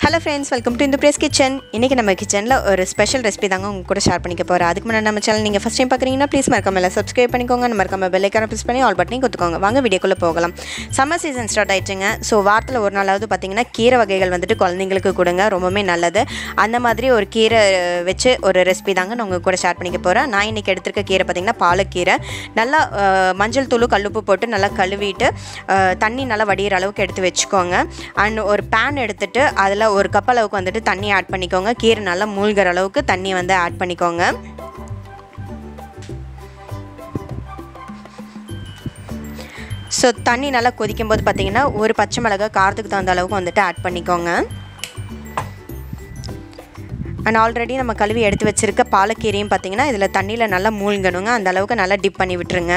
hello friends welcome to இந்த பிரேஸ் kitchen இன்றைக்கி நம்ம கிச்சனில் ஒரு ஸ்பெஷல் ரெசிபி தாங்க உங்க கூட ஷேர் பண்ணிக்க போகிறேன் அதுக்கு முன்னாடி நம்ம சேனல் நீங்கள் ஃபஸ்ட் டைம் பார்க்குறீங்கன்னா ப்ளீஸ் மறக்காம எல்லாம் சப்ஸ்கிரைப் பண்ணிக்கோங்க மறக்காம பெல்லைக்கான ப்ரெஸ் பண்ணி ஆல் பட்டனையும் கொடுத்துக்கோங்க வாங்க வீடியோக்குள்ளே போகலாம் சம்மர் சீசன் ஸ்டார்ட் ஆயிடுச்சுங்க ஸோ வாரத்தில் ஒரு நாளாவது பார்த்தீங்கன்னா கீரை வகைகள் வந்துட்டு குழந்தைங்களுக்கு கொடுங்க ரொம்பவே நல்லது அந்த மாதிரி ஒரு கீரை அஹ், வச்சு ஒரு ரெசிபி தாங்க நான் உங்கள் கூட ஷேர் பண்ணிக்க போகிறேன் நான் இன்றைக்கி எடுத்திருக்க கீரை பார்த்தீங்கன்னா பாலக்கீரை நல்லா அஹ், மஞ்சள் தூள் கல்லுப்பு போட்டு நல்லா கழுவிட்டு அஹ், தண்ணி நல்லா வடிகிற அளவுக்கு எடுத்து வச்சுக்கோங்க அண்ட் ஒரு பேன் எடுத்துட்டு அதில் ஒரு கப் அளவுக்கு வந்துட்டு தண்ணி ஆட் பண்ணிக்கோங்க கீரை நல்லா மூழ்கிற அளவுக்கு தண்ணி வந்து ஆட் பண்ணிக்கோங்க ஸோ தண்ணி நல்லா கொதிக்கும் போது பார்த்தீங்கன்னா ஒரு பச்சை மிளகாய் காரத்துக்கு தகுந்த அளவுக்கு வந்துட்டு ஆட் பண்ணிக்கோங்க அண்ட் ஆல்ரெடி நம்ம கழுவி எடுத்து வச்சுருக்க பாலக்கீரையும் பார்த்தீங்கன்னா இதில் தண்ணியில் நல்லா மூழ்கணுங்க அந்த அளவுக்கு நல்லா டிப் பண்ணி விட்டுருங்க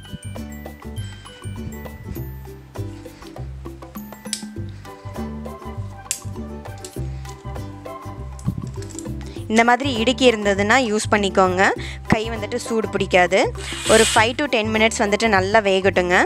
இந்த மாதிரி இடுக்கி இருந்ததுன்னா யூஸ் பண்ணிக்கோங்க கை வந்துட்டு சூடு பிடிக்காது ஒரு ஃபைவ் டு டென் மினிட்ஸ் வந்துட்டு நல்லா வேகட்டுங்க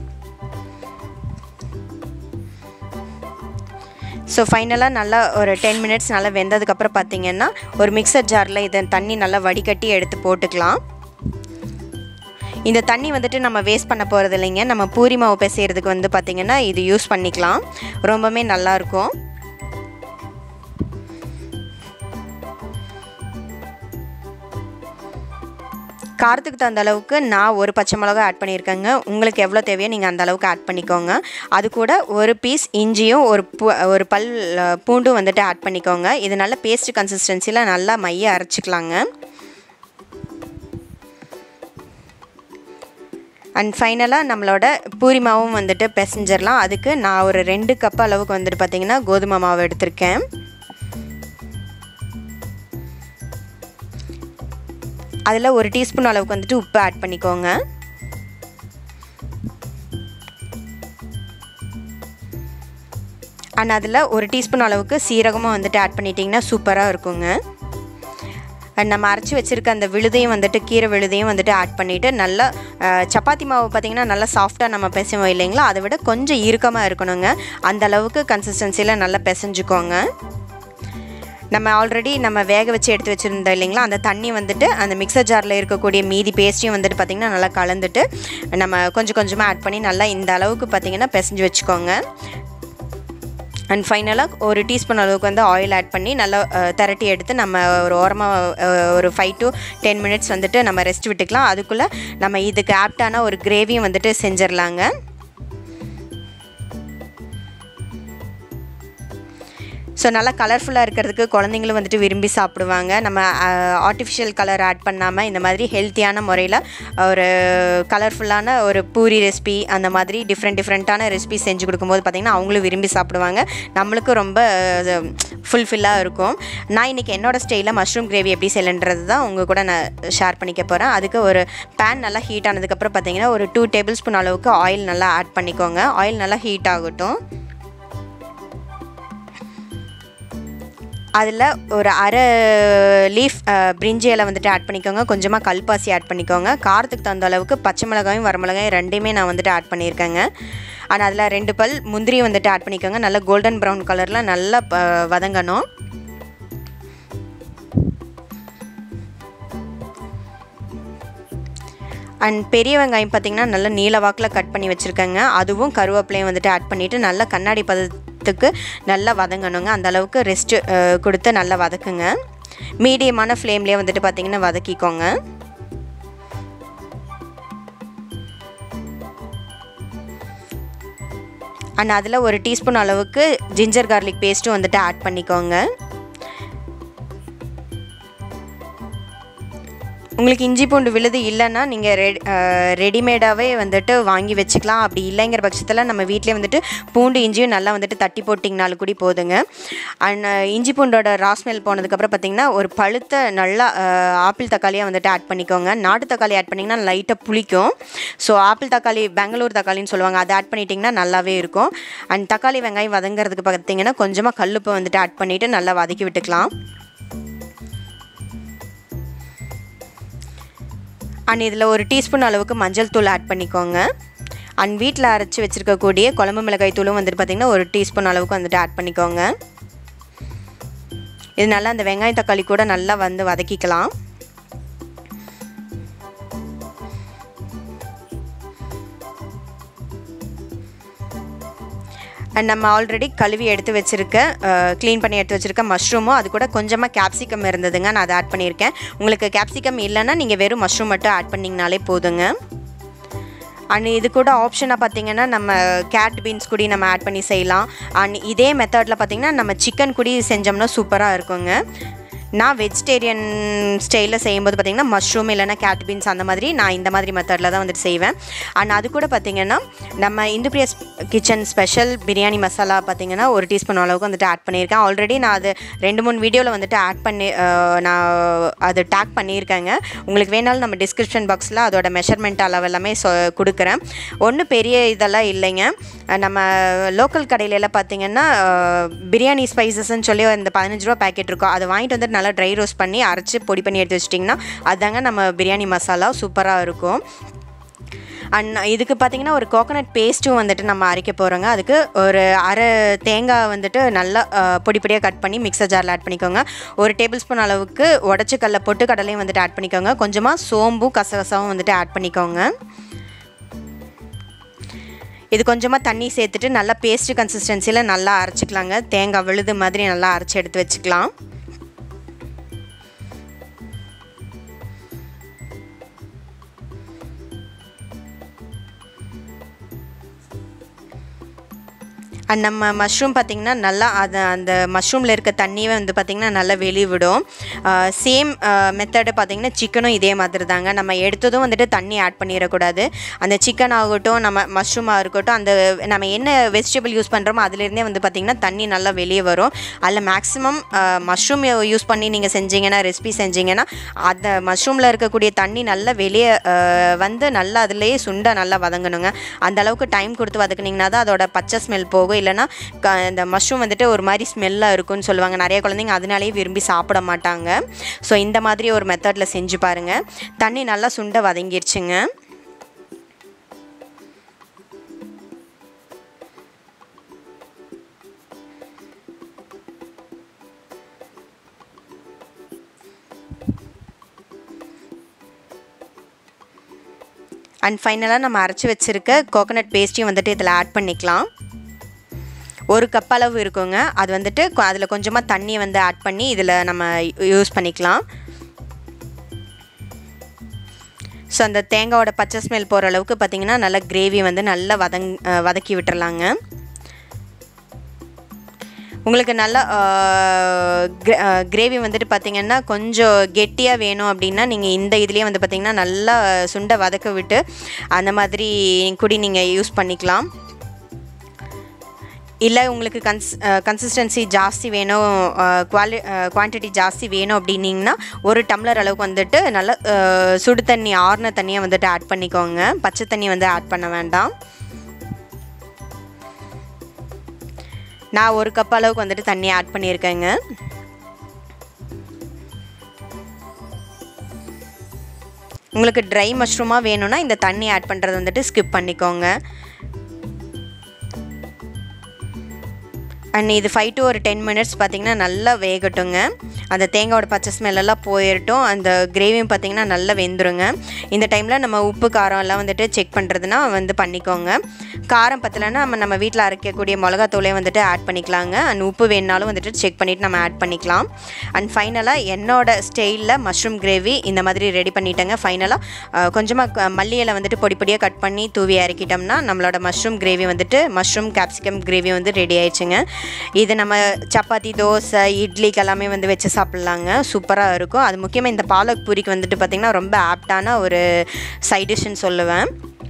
ஸோ ஃபைனலாக நல்லா ஒரு டென் மினிட்ஸ் நல்லா வெந்ததுக்கப்புறம் பார்த்தீங்கன்னா ஒரு மிக்சர் ஜாரில் இதை தண்ணி நல்லா வடிகட்டி எடுத்து போட்டுக்கலாம் இந்த தண்ணி வந்துட்டு நம்ம வேஸ்ட் பண்ண போகிறது இல்லைங்க நம்ம பூரி மாவு பிசைகிறதுக்கு வந்து பார்த்திங்கன்னா இது யூஸ் பண்ணிக்கலாம் ரொம்பவே நல்லாயிருக்கும் காரத்துக்கு தகுந்த அளவுக்கு நான் ஒரு பச்சை மிளகா ஆட் பண்ணியிருக்கேங்க உங்களுக்கு எவ்வளோ தேவையோ நீங்கள் அந்த அளவுக்கு ஆட் பண்ணிக்கோங்க அது கூட ஒரு பீஸ் இஞ்சியும் ஒரு பூ ஒரு பல் அஹ், பூண்டும் வந்துட்டு ஆட் பண்ணிக்கோங்க இது நல்ல பேஸ்ட் கன்சிஸ்டன்சியில் நல்லா மைய அரைச்சிக்கலாங்க அண்ட் ஃபைனலாக நம்மளோட பூரி மாவும் வந்துட்டு பிசைஞ்சிடலாம் அதுக்கு நான் ஒரு ரெண்டு கப் அளவுக்கு வந்துட்டு பார்த்திங்கன்னா கோதுமை மாவு எடுத்திருக்கேன் அதில் ஒரு டீஸ்பூன் அளவுக்கு வந்துட்டு உப்பு ஆட் பண்ணிக்கோங்க அண்ட் அதில் ஒரு டீஸ்பூன் அளவுக்கு சீரகமும் வந்துட்டு ஆட் பண்ணிட்டிங்கன்னா சூப்பராக இருக்குங்க அண்ட் நம்ம அரைச்சி வச்சுருக்க அந்த விழுதையும் வந்துட்டு கீரை விழுதையும் வந்துட்டு ஆட் பண்ணிவிட்டு நல்லா அஹ், சப்பாத்தி மாவு பார்த்திங்கன்னா நல்லா சாஃப்டாக நம்ம பிசைவோம் இல்லைங்களா அதை விட கொஞ்சம் இறுக்கமாக இருக்கணுங்க அந்த அளவுக்கு கன்சிஸ்டன்சியில் நல்லா பிசைஞ்சுக்கோங்க நம்ம ஆல்ரெடி நம்ம வேக வச்சு எடுத்து வச்சுருந்தோம் இல்லைங்களா அந்த தண்ணி வந்துட்டு அந்த மிக்சர் ஜாரில் இருக்கக்கூடிய மீதி பேஸ்ட்டையும் வந்துட்டு பார்த்திங்கன்னா நல்லா கலந்துட்டு நம்ம கொஞ்சம் கொஞ்சமாக ஆட் பண்ணி நல்லா இந்த அளவுக்கு பார்த்திங்கன்னா பிசைஞ்சு வச்சுக்கோங்க அண்ட் ஃபைனலாக ஒரு டீஸ்பூன் அளவுக்கு வந்து ஆயில் ஆட் பண்ணி நல்லா அஹ், திரட்டி எடுத்து நம்ம ஒரு ஓரமாக ஒரு ஃபைவ் டு டென் மினிட்ஸ் வந்துட்டு நம்ம ரெஸ்ட் விட்டுக்கலாம் அதுக்குள்ளே நம்ம இதுக்கு ஆப்டான ஒரு கிரேவியும் வந்துட்டு செஞ்சிடலாங்க ஸோ நல்லா கலர்ஃபுல்லாக இருக்கிறதுக்கு குழந்தைங்களும் வந்துட்டு விரும்பி சாப்பிடுவாங்க நம்ம ஆர்டிஃபிஷியல் கலர் ஆட் பண்ணாமல் இந்த மாதிரி ஹெல்த்தியான முறையில் ஒரு கலர்ஃபுல்லான ஒரு பூரி ரெசிபி அந்த மாதிரி டிஃப்ரெண்ட் டிஃப்ரெண்ட்டான ரெசிபி செஞ்சு கொடுக்கும்போது பார்த்திங்கன்னா அவங்களும் விரும்பி சாப்பிடுவாங்க நம்மளுக்கும் ரொம்ப ஃபுல்ஃபில்லாக இருக்கும் நான் இன்றைக்கி என்னோடய ஸ்டைலில் மஷ்ரூம் கிரேவி எப்படி செய்யலன்றது தான் உங்கள் கூட நான் ஷேர் பண்ணிக்க போகிறேன் அதுக்கு ஒரு பேன் நல்லா ஹீட் ஆனதுக்கப்புறம் பார்த்திங்கன்னா ஒரு டூ டேபிள் ஸ்பூன் அளவுக்கு ஆயில் நல்லா ஆட் பண்ணிக்கோங்க ஆயில் நல்லா ஹீட் ஆகட்டும் அதில் ஒரு அரை லீஃப் பிரிஞ்சி இலை வந்துட்டு ஆட் பண்ணிக்கோங்க கொஞ்சமாக கல்பாசி ஆட் பண்ணிக்கோங்க காரத்துக்கு தகுந்த அளவுக்கு பச்சை மிளகாயும் வரமிளகாயும் ரெண்டையுமே நான் வந்துட்டு ஆட் பண்ணியிருக்கேங்க ஆனால் அதில் ரெண்டு பல் முந்திரியும் வந்துட்டு ஆட் பண்ணிக்கோங்க நல்லா கோல்டன் ப்ரௌன் கலரில் நல்லா ப- வதங்கணும் அண்ட் பெரிய வெங்காயம் பார்த்திங்கன்னா நல்லா நீல வாக்கில் கட் பண்ணி வச்சுருக்கேங்க அதுவும் கருவேப்பிலையும் வந்துட்டு ஆட் பண்ணிவிட்டு நல்லா கண்ணாடி பதத்துக்கு நல்லா வதங்கணுங்க அந்த அளவுக்கு ரெஸ்ட்டு கொடுத்து நல்லா வதக்குங்க மீடியமான ஃப்ளேம்லேயே வந்துட்டு பார்த்திங்கன்னா வதக்கிக்கோங்க அண்ட் அதில் ஒரு டீஸ்பூன் அளவுக்கு ஜிஞ்சர் கார்லிக் பேஸ்ட்டும் வந்துட்டு ஆட் பண்ணிக்கோங்க உங்களுக்கு இஞ்சி பூண்டு விழுது இல்லைன்னா நீங்கள் ரெடி ரெடிமேடாகவே வந்துட்டு வாங்கி வச்சுக்கலாம் அப்படி இல்லைங்கிற பட்சத்தில் நம்ம வீட்டிலே வந்துட்டு பூண்டு இஞ்சியும் நல்லா வந்துட்டு தட்டி போட்டிங்கனாலும் கூட போதுங்க அண்ட் இஞ்சி பூண்டோட ராஸ்மெல் போனதுக்கப்புறம் பார்த்தீங்கன்னா ஒரு பழுத்த நல்லா அஹ், ஆப்பிள் தக்காளியாக வந்துட்டு ஆட் பண்ணிக்கோங்க நாட்டு தக்காளி ஆட் பண்ணிங்கன்னா லைட்டாக புளிக்கும் ஸோ ஆப்பிள் தக்காளி பெங்களூர் தக்காளின்னு சொல்லுவாங்க அதை ஆட் பண்ணிட்டிங்கன்னா நல்லாவே இருக்கும் அண்ட் தக்காளி வெங்காயம் வதங்கிறதுக்கு பார்த்தீங்கன்னா கொஞ்சமாக கல்லுப்பை வந்துட்டு ஆட் பண்ணிவிட்டு நல்லா வதக்கி விட்டுக்கலாம் அண்ட் இதில் ஒரு டீஸ்பூன் அளவுக்கு மஞ்சள் தூள் ஆட் பண்ணிக்கோங்க அண்ட் வீட்டில் அரைச்சி வச்சுருக்கக்கூடிய குழம்பு மிளகாய் தூளும் வந்துட்டு பார்த்திங்கன்னா ஒரு டீஸ்பூன் அளவுக்கு வந்துட்டு ஆட் பண்ணிக்கோங்க இது நல்லா அந்த வெங்காயம் தக்காளி கூட நல்லா வந்து வதக்கிக்கலாம் அண்ட் நம்ம ஆல்ரெடி கழுவி எடுத்து வச்சுருக்க க்ளீன் பண்ணி எடுத்து வச்சுருக்க மஷ்ரூமும் அது கூட கொஞ்சமாக கேப்சிகம் இருந்ததுங்க நான் அதை ஆட் பண்ணியிருக்கேன் உங்களுக்கு கேப்சிகம் இல்லைன்னா நீங்கள் வெறும் மஷ்ரூம் மட்டும் ஆட் பண்ணிங்கனாலே போதுங்க அண்ட் இது கூட ஆப்ஷனாக பார்த்தீங்கன்னா நம்ம கேட் பீன்ஸ் கூடி நம்ம ஆட் பண்ணி செய்யலாம் அண்ட் இதே மெத்தடில் பார்த்தீங்கன்னா நம்ம சிக்கன் கூடி செஞ்சோம்னா சூப்பராக இருக்குங்க நான் வெஜிடேரியன் ஸ்டைலில் செய்யும்போது பார்த்திங்கன்னா மஷ்ரூம் இல்லைனா கேட் பீன்ஸ் அந்த மாதிரி நான் இந்த மாதிரி மெத்தடில் தான் வந்துட்டு செய்வேன் அண்ட் அது கூட பார்த்திங்கன்னா நம்ம இந்து பிரியா கிச்சன் ஸ்பெஷல் பிரியாணி மசாலா பார்த்திங்கன்னா ஒரு டீஸ்பூன் அளவுக்கு வந்துட்டு ஆட் பண்ணியிருக்கேன் ஆல்ரெடி நான் அது ரெண்டு மூணு வீடியோவில் வந்துட்டு ஆட் பண்ணி அஹ், நான் அது டேக் பண்ணியிருக்கேங்க உங்களுக்கு வேணாலும் நம்ம டிஸ்கிரிப்ஷன் பாக்ஸில் அதோட மெஷர்மெண்ட் அளவு எல்லாமே சொ கொடுக்குறேன் ஒன்றும் பெரிய இதெல்லாம் இல்லைங்க அஹ், நம்ம லோக்கல் கடையில எல்லாம் பார்த்தீங்கன்னா அஹ், பிரியாணி ஸ்பைசஸ்ன்னு சொல்லி இந்த பதினஞ்சு ரூபா பேக்கெட் இருக்கும் அதை வாங்கிட்டு வந்துட்டு நல்லா ட்ரை ரோஸ்ட் பண்ணி அரைச்சி பொடி பண்ணி எடுத்து வச்சிட்டிங்கன்னா அதாங்க நம்ம பிரியாணி மசாலா சூப்பராக இருக்கும் அண்ட் இதுக்கு பார்த்தீங்கன்னா ஒரு கோகனட் பேஸ்ட்டும் வந்துட்டு நம்ம அரைக்க போகிறோங்க அதுக்கு ஒரு அரை தேங்காய் வந்துட்டு நல்லா அஹ், பொடி பொடியாக கட் பண்ணி மிக்சர் ஜாரில் ஆட் பண்ணிக்கோங்க ஒரு டேபிள் ஸ்பூன் அளவுக்கு உடச்சி கடல பொட்டு கடலையும் வந்துட்டு ஆட் பண்ணிக்கோங்க கொஞ்சமாக சோம்பும் கசகசாவும் வந்துட்டு ஆட் பண்ணிக்கோங்க இது கொஞ்சமாக தண்ணி சேர்த்துட்டு நல்லா பேஸ்ட் கன்சிஸ்டன்சியில் நல்லா அரைச்சிக்கலாங்க தேங்காய் விழுது மாதிரி நல்லா அரைச்சி எடுத்து வச்சுக்கலாம் அண்ட் நம்ம மஷ்ரூம் பார்த்திங்கன்னா நல்லா அது அந்த மஷ்ரூமில் இருக்க தண்ணியே வந்து பார்த்திங்கன்னா நல்லா வெளியே விடும் சேம் மெத்தடு பார்த்திங்கன்னா சிக்கனும் இதே மாதிரி தாங்க நம்ம எடுத்ததும் வந்துட்டு தண்ணி ஆட் பண்ணிடக்கூடாது அந்த சிக்கன் ஆகட்டும் நம்ம மஷ்ரூமாக இருக்கட்டும் அந்த நம்ம என்ன வெஜிடபிள் யூஸ் பண்ணுறோமோ அதுலேருந்தே வந்து பார்த்திங்கன்னா தண்ணி நல்லா வெளியே வரும் அதில் மேக்ஸிமம் மஷ்ரூம் யூஸ் பண்ணி நீங்கள் செஞ்சீங்கன்னா ரெசிபி செஞ்சீங்கன்னா அந்த மஷ்ரூமில் இருக்கக்கூடிய தண்ணி நல்லா வெளியே அஹ், வந்து நல்லா அதுலேயே சுண்டை நல்லா வதங்கணுங்க அந்த அளவுக்கு டைம் கொடுத்து வதக்குனீங்கன்னா தான் அதோட பச்சை ஸ்மெல் போகும் இல்லைன்னா க இந்த மஷ்ரூம் வந்துட்டு ஒரு மாதிரி ஸ்மெல்லாக இருக்கும்னு சொல்லுவாங்க நிறைய குழந்தைங்க அதனாலேயே விரும்பி சாப்பிட மாட்டாங்க ஸோ இந்த மாதிரி ஒரு மெத்தடில் செஞ்சு பாருங்கள் தண்ணி நல்லா சுண்டை வதங்கிருச்சுங்க அண்ட் ஃபைனலாக நம்ம அரைச்சி வச்சுருக்க கோகனட் பேஸ்ட்டையும் வந்துட்டு இதில் ஆட் பண்ணிக்கலாம் ஒரு கப் அளவு இருக்குங்க அது வந்துட்டு அதில் கொஞ்சமாக தண்ணியை வந்து ஆட் பண்ணி இதில் நம்ம யூஸ் பண்ணிக்கலாம் ஸோ அந்த தேங்காயோட பச்சை ஸ்மெல் போகிற அளவுக்கு பார்த்திங்கன்னா நல்லா கிரேவி வந்து நல்லா வதங் அஹ் வதக்கி விட்டுறலாங்க உங்களுக்கு நல்லா கிரேவி வந்துட்டு பார்த்திங்கன்னா கொஞ்சம் கெட்டியாக வேணும் அப்படின்னா நீங்கள் இந்த இதுலேயே வந்து பார்த்திங்கன்னா நல்லா சுண்டை வதக்க விட்டு அந்த மாதிரி குடி நீங்கள் யூஸ் பண்ணிக்கலாம் இல்லை உங்களுக்கு கன்ஸ் கன்சிஸ்டன்சி ஜாஸ்தி வேணும் குவாலி குவான்டிட்டி ஜாஸ்தி வேணும் அப்படின்னிங்கன்னா ஒரு டம்ளர் அளவுக்கு வந்துட்டு நல்லா அஹ், சுடு தண்ணி ஆறுன தண்ணியை வந்துட்டு ஆட் பண்ணிக்கோங்க பச்சை தண்ணி வந்து ஆட் பண்ண வேண்டாம் நான் ஒரு கப் அளவுக்கு வந்துட்டு தண்ணி ஆட் பண்ணியிருக்கேங்க உங்களுக்கு ட்ரை மஷ்ரூமாக வேணும்னா இந்த தண்ணி ஆட் பண்ணுறது வந்துட்டு ஸ்கிப் பண்ணிக்கோங்க அண்ட் இது ஃபைவ் டு ஒரு டென் மினிட்ஸ் பார்த்திங்கன்னா நல்லா வேகட்டுங்க அந்த தேங்காயோட பச்சை ஸ்மெல்லாம் போயிடட்டும் அந்த கிரேவியும் பார்த்திங்கன்னா நல்லா வெந்துருங்க இந்த டைமில் நம்ம உப்பு காரம் எல்லாம் வந்துட்டு செக் பண்ணுறதுனா வந்து பண்ணிக்கோங்க காரம் பத்தலைன்னா நம்ம நம்ம வீட்டில் அரைக்கக்கூடிய மிளகாத்தூளையும் வந்துட்டு ஆட் பண்ணிக்கலாங்க அண்ட் உப்பு வேணுனாலும் வந்துட்டு செக் பண்ணிவிட்டு நம்ம ஆட் பண்ணிக்கலாம் அண்ட் ஃபைனலாக என்னோட ஸ்டைலில் மஷ்ரூம் கிரேவி இந்த மாதிரி ரெடி பண்ணிட்டேங்க ஃபைனலாக கொஞ்சமாக மல்லி இலை வந்துட்டு பொடி பொடியாக கட் பண்ணி தூவி இறக்கிட்டோம்னா நம்மளோட மஷ்ரூம் கிரேவி வந்துட்டு மஷ்ரூம் கேப்சிகம் கிரேவி வந்து ரெடி ஆயிடுச்சுங்க இது நம்ம சப்பாத்தி தோசை இட்லிக்கு எல்லாமே வந்து வச்சு சாப்பிட்லாங்க சூப்பராக இருக்கும் அது முக்கியமாக இந்த பாலக் பூரிக்கு வந்துட்டு பார்த்திங்கன்னா ரொம்ப ஆப்டான ஒரு சைட் டிஷ்ஷுன்னு சொல்லுவேன்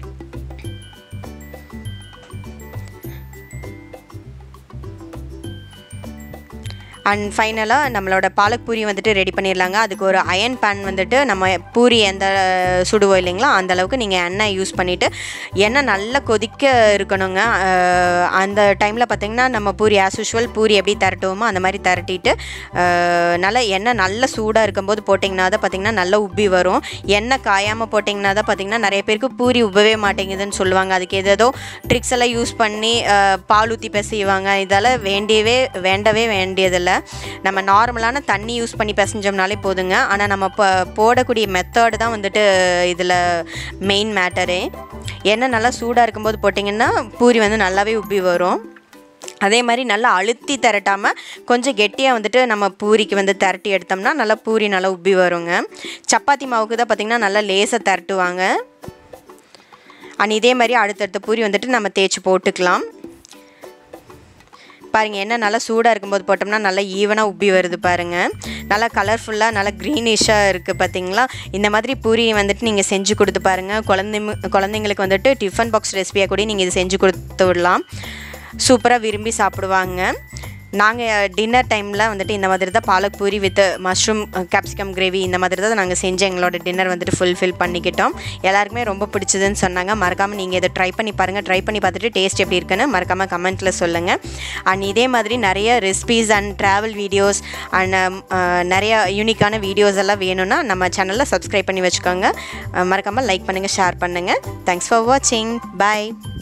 அண்ட் ஃபைனலாக நம்மளோட பாலக் பூரி வந்துட்டு ரெடி பண்ணிடலாங்க அதுக்கு ஒரு அயன் பேன் வந்துட்டு நம்ம பூரி எந்த சுடுவோம் இல்லைங்களா அந்த அளவுக்கு நீங்கள் எண்ணெய் யூஸ் பண்ணிவிட்டு எண்ணெய் நல்லா கொதிக்க இருக்கணுங்க அஹ் அந்த டைமில் பார்த்திங்கன்னா நம்ம பூரி ஆஸ் யூஷுவல் பூரி எப்படி திரட்டுவோமோ அந்த மாதிரி திரட்டிட்டு அஹ் நல்லா எண்ணெய் நல்லா சூடாக இருக்கும்போது போட்டிங்கன்னா தான் பார்த்திங்கன்னா நல்லா உப்பி வரும் எண்ணெய் காயாமல் போட்டிங்கன்னா தான் பார்த்திங்கன்னா நிறைய பேருக்கு பூரி உப்பவே மாட்டேங்குதுன்னு சொல்லுவாங்க அதுக்கு ஏதேதோ ட்ரிக்ஸ் எல்லாம் யூஸ் பண்ணி அஹ் பால் ஊற்றி செய்வாங்க இதால் வேண்டியவே வேண்டவே வேண்டியதில்லை தேவையில்லை நம்ம நார்மலான தண்ணி யூஸ் பண்ணி பிசைஞ்சோம்னாலே போதுங்க ஆனால் நம்ம இப்போ போடக்கூடிய மெத்தடு தான் வந்துட்டு இதில் மெயின் மேட்டரே எண்ணெய் நல்லா சூடாக இருக்கும்போது போட்டிங்கன்னா பூரி வந்து நல்லாவே உப்பி வரும் அதே மாதிரி நல்லா அழுத்தி திரட்டாமல் கொஞ்சம் கெட்டியாக வந்துட்டு நம்ம பூரிக்கு வந்து திரட்டி எடுத்தோம்னா நல்லா பூரி நல்லா உப்பி வருங்க சப்பாத்தி மாவுக்கு தான் பார்த்திங்கன்னா நல்லா லேசாக திரட்டுவாங்க அண்ட் இதே மாதிரி அடுத்தடுத்த பூரி வந்துட்டு நம்ம தேய்ச்சி போட்டுக்கலாம் பாருங்கள் என்ன நல்லா சூடாக இருக்கும்போது போட்டோம்னா நல்லா ஈவனாக உப்பி வருது பாருங்கள் நல்லா கலர்ஃபுல்லாக நல்லா க்ரீனிஷாக இருக்குது பார்த்தீங்களா இந்த மாதிரி பூரி வந்துட்டு நீங்கள் செஞ்சு கொடுத்து பாருங்கள் குழந்தை குழந்தைங்களுக்கு வந்துட்டு டிஃபன் பாக்ஸ் ரெசிபியாக கூட நீங்கள் இது செஞ்சு கொடுத்து விடலாம் சூப்பராக விரும்பி சாப்பிடுவாங்க நாங்கள் டின்னர் டைமில் வந்துட்டு இந்த மாதிரி தான் palak puri with mushroom capsicum gravy இந்த மாதிரி தான் நாங்கள் செஞ்சு எங்களோட டின்னர் வந்துட்டு ஃபுல்ஃபில் பண்ணிக்கிட்டோம் எல்லாருக்குமே ரொம்ப பிடிச்சதுன்னு சொன்னாங்க மறக்காமல் நீங்கள் இதை ட்ரை பண்ணி பாருங்கள் ட்ரை பண்ணி பார்த்துட்டு டேஸ்ட் எப்படி இருக்குன்னு மறக்காமல் கமெண்ட்டில் சொல்லுங்கள் அண்ட் இதே மாதிரி நிறைய recipes and travel videos and நிறைய யூனிக்கான வீடியோஸ் எல்லாம் வேணும்னா நம்ம சேனலில் சப்ஸ்கிரைப் பண்ணி வச்சுக்கோங்க மறக்காமல் லைக் பண்ணுங்கள் ஷேர் பண்ணுங்கள் தேங்க்ஸ் ஃபார் வாட்சிங் பாய்